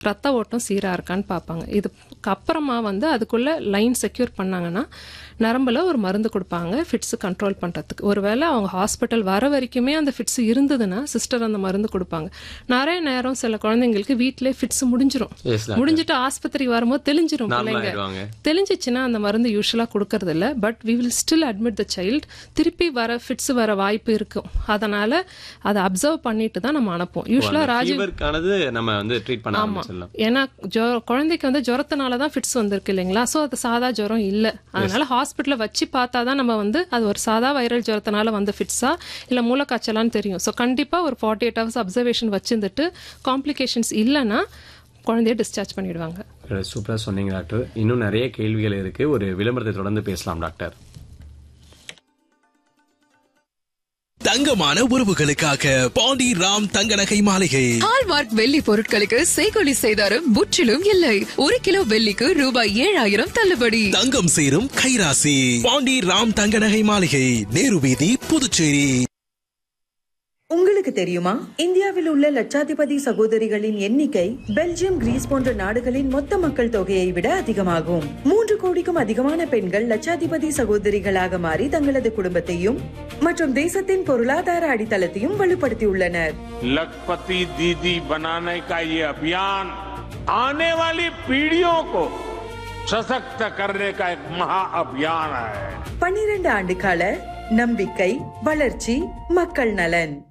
ரத்த ஓட்டம் சீராக இருக்கான்னு பார்ப்பாங்க இதுக்கு அப்புறமா வந்து அதுக்குள்ளே லைன் செக்யூர் பண்ணாங்கன்னா நரம்பில் ஒரு மருந்து கொடுப்பாங்க ஃபிட்ஸு கண்ட்ரோல் பண்ணுறதுக்கு ஒருவேளை அவங்க ஹாஸ்பிட்டல் வர வரைக்குமே அந்த ஃபிட்ஸ் இருந்ததுன்னா சிஸ்டர் அந்த மருந்து கொடுப்பாங்க நிறைய நேரம் சில குழந்தைங்களுக்கு வீட்டிலே ஃபிட்ஸ் முடிஞ்சிரும் Yes, doctor. முடிஞ்சிட்டு ஆஸ்பத்திரி வரும்போது தெளிஞ்சிரும் Normal பிள்ளைங்க ஆயிடுவாங்க. தெளிஞ்சிச்சுன்னா அந்த மருந்து யூஸ்வலாக கொடுக்கறது இல்ல but we will still admit the child திருப்பி வர ஃபிட்ஸ் வர வாய்ப்பு இருக்கும் அதனால அதை அப்சர்வ் பண்ணிட்டு தான் நம்ம அனுப்புவோம் யூஸ்வலாக ராஜீவ் ஃபீவருக்கானது நம்ம வந்து ட்ரீட் பண்ண ஆரம்பிச்சிடலாம் ஏன்னா ஜொ- குழந்தைக்கு வந்து ஜுரத்தினால தான் ஃபிட்ஸ் வந்திருக்கு இல்லைங்களா ஸோ அது சாதா ஜுரம் இல்லை அதனால ஹாஸ்பிட்டலில் வச்சு பார்த்தா தான் நம்ம வந்து அது ஒரு சாதா வைரல் ஜுரத்தினால வந்த ஃபிட்ஸா இல்லை மூலக்காய்ச்சலான்னு தெரியும் ஸோ கண்டிப்பாக ஒரு ஃபார்ட்டி எயிட் ஹவர்ஸ் அப்சர்வேஷன் வச்சிருந்துட்டு காம்ப்ளிகேஷன்ஸ் இல்லைன்னா குழந்தைய டிஸ்சார்ஜ் பண்ணிடுவாங்க சூப்பரா சொன்னீங்க டாக்டர் இன்னும் நிறைய கேள்விகள் இருக்கு ஒரு விளம்பரத்தை தொடர்ந்து பேசலாம் டாக்டர் தங்கமான உறவுகளுக்காக பாண்டி ராம் தங்க நகை மாளிகை ஹால்மார்க் வெள்ளி பொருட்களுக்கு செய்கொலி செய்தாரும் முற்றிலும் இல்லை ஒரு கிலோ வெள்ளிக்கு ரூபாய் ஏழாயிரம் தள்ளுபடி தங்கம் சேரும் கைராசி பாண்டி ராம் தங்க நகை மாளிகை நேரு வீதி புதுச்சேரி உங்களுக்கு தெரியுமா இந்தியாவில் உள்ள லட்சாதிபதி சகோதரிகளின் எண்ணிக்கை பெல்ஜியம் கிரீஸ் போன்ற நாடுகளின் மொத்த மக்கள் தொகையை விட அதிகமாகும் மூன்று கோடிக்கும் அதிகமான பெண்கள் லட்சாதிபதி சகோதரிகளாக மாறி தங்களது குடும்பத்தையும் மற்றும் தேசத்தின் பொருளாதார அடித்தளத்தையும் வலுப்படுத்தியுள்ளனர் लखपति दीदी बनाने का ये अभियान आने वाली पीढ़ियों को सशक्त करने का एक महा अभियान है பன்னிரண்டு ஆண்டு கால நம்பிக்கை வளர்ச்சி மக்கள் நலன்